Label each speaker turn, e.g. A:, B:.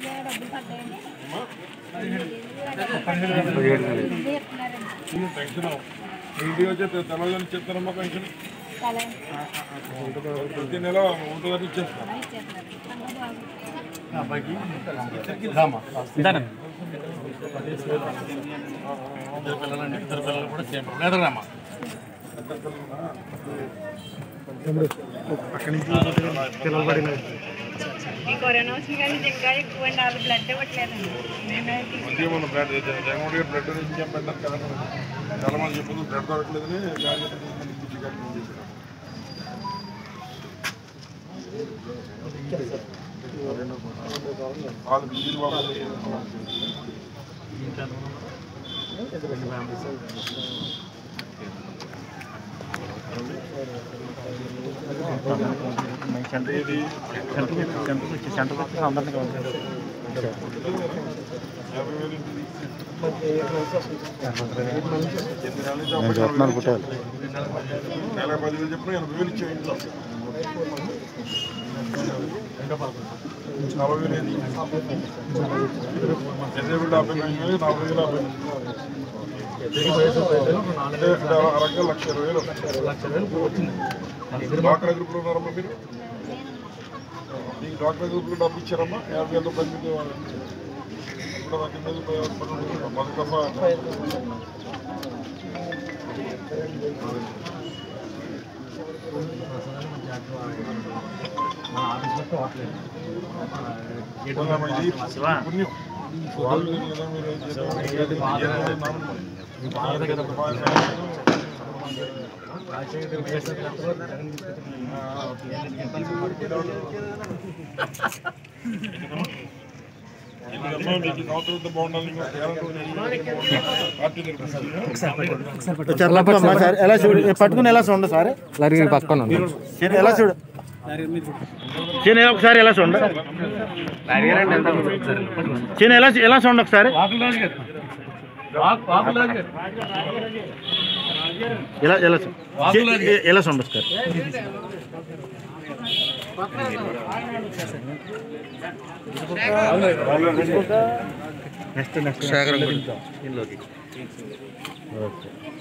A: డబ్బులు పడ్డాయండి
B: పెన్షన్ ఇంటికి వచ్చి తెల్లవారు చెప్తారమ్మా పెన్షన్ ప్రతి నెల ఒకటి వరకు ఇచ్చేస్తాను
C: ఇద్దరు పిల్లలండి ఇద్దరు పిల్లలు కూడా సేమ్ లేదరామా
A: ఈ కరోనా వచ్చిన కానీ ఇంకా ఎక్కువ అండి వాళ్ళు బ్లడ్ ఇవ్వట్లేదండి మేమే
B: మంచిగా మనం బ్లడ్ జగన్మోహన్ గారు బ్లడ్ నుంచి చెప్పండి కదా చాలా మంది చెప్పదు బ్లడ్ దొరకలేదని జాగ్రత్త తీసుకుని ఇప్పించి కట్టమని చెప్పారు. వాళ్ళు బిజీ బాబు ఇది యాభై వేలు ఇంటిది. ఎనిమిది నెలల నుంచి అప్పటికి అరవై వేలు ఇచ్చారు. నెల పదివేలు చెప్పిన ఎనభై వేలు ఇచ్చాం ఇంట్లో నలభై వేలు ఏంది ఎనభై వేలు డెబ్బై వేలు నలభై వేలు డెబ్బై అంటే అంటే అరగా లక్ష ఇరవై వేలు లక్ష వేలు డాక్టర్ గ్రూప్లో ఉన్నారమ్మా మీరు మీకు డాక్టర్ గ్రూప్లో డబ్బు ఇచ్చారమ్మా యాభై వేల రూపాయలు మీకు ఇప్పుడు నాకు కింద మొదటి దఫా పుణ్యం. వాళ్ళు లేదా మీరు ఏం చేద్దాం? ఎందుకమ్మా మీకు ఈ సంవత్సరం అంతా బాగుండాలి ఇంకా పార్టీ తరపున.
D: చర్ల పట్టుకోమ్మా సార్ ఎలా చూడు ఏ పట్టుకుని ఎలా చూడండి సార్
E: లరిగిరి పక్కన
D: సరే ఎలా చూడు చీన ఒకసారి ఎలా చూడండి చీన ఎలా ఎలా చూడండి ఒకసారి ఎలా ఎలా చూ- చీ- ఎలా చూడండి ఒకసారి నెక్స్ట్ నెక్స్ట్ ఓకే